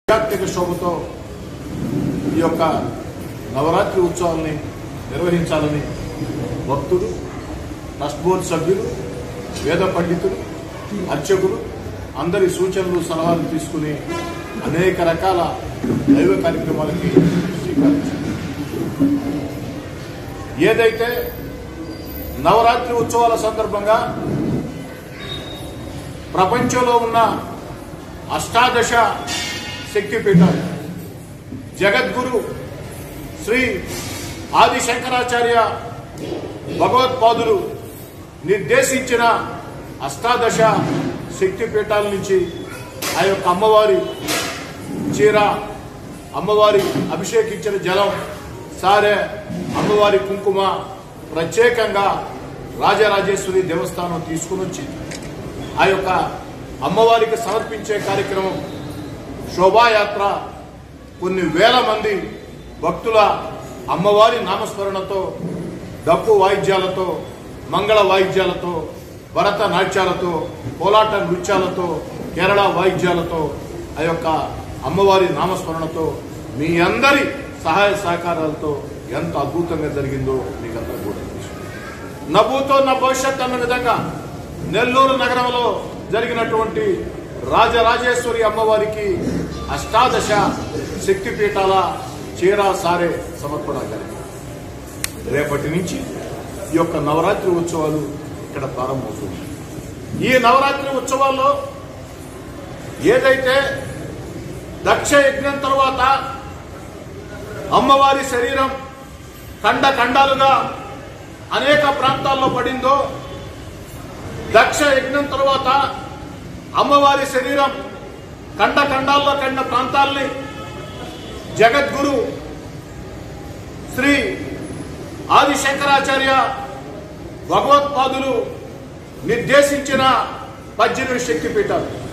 ఆధ్యాత్మిక శోభతో ఈ యొక్క నవరాత్రి ఉత్సవాల్ని నిర్వహించాలని భక్తులు ట్రస్ట్ బోర్డు సభ్యులు వేద పండితులు అర్చకులు అందరి సూచనలు సలహాలు తీసుకుని అనేక రకాల దైవ కార్యక్రమాలకి శ్రీకారించారు ఏదైతే నవరాత్రి ఉత్సవాల సందర్భంగా ప్రపంచంలో ఉన్న అష్టాదశ శక్తిపీఠాలు జగద్గురు శ్రీ ఆది శంకరాచార్య భగవత్పాదులు నిర్దేశించిన అష్టాదశ శక్తిపీఠాల నుంచి ఆ యొక్క అమ్మవారి చీర అమ్మవారి అభిషేకించిన జలం సారే అమ్మవారి కుంకుమ ప్రత్యేకంగా రాజరాజేశ్వరి దేవస్థానం తీసుకుని వచ్చింది ఆ యొక్క అమ్మవారికి సమర్పించే కార్యక్రమం శోభాయాత్ర కొన్ని వేల మంది భక్తుల అమ్మవారి నామస్మరణతో డప్పు వాయిద్యాలతో మంగళ వాయిద్యాలతో భరత నాట్యాలతో కోలాట నృత్యాలతో కేరళ వాయిద్యాలతో ఆ యొక్క అమ్మవారి నామస్మరణతో మీ అందరి సహాయ సహకారాలతో ఎంత అద్భుతంగా జరిగిందో మీకంతా కూడా తెలుసు నవ్వుతో నా భవిష్యత్ అన్న విధంగా నెల్లూరు నగరంలో జరిగినటువంటి రాజరాజేశ్వరి అమ్మవారికి అష్టాదశ శక్తిపీఠాల చీరా సారే సమర్పణ జరిగింది రేపటి నుంచి ఈ యొక్క నవరాత్రి ఉత్సవాలు ఇక్కడ ప్రారంభమవుతుంది ఈ నవరాత్రి ఉత్సవాల్లో ఏదైతే దక్ష యజ్ఞం తర్వాత అమ్మవారి శరీరం ఖండ ఖండాలుగా అనేక ప్రాంతాల్లో పడిందో దక్ష యజ్ఞం తర్వాత అమ్మవారి శరీరం ఖండ ఖండాల్లో కండ ప్రాంతాల్ని జగద్గురు శ్రీ ఆది శంకరాచార్య భగవత్పాదులు నిర్దేశించిన పద్దెనిమిది శక్తిపీఠాలు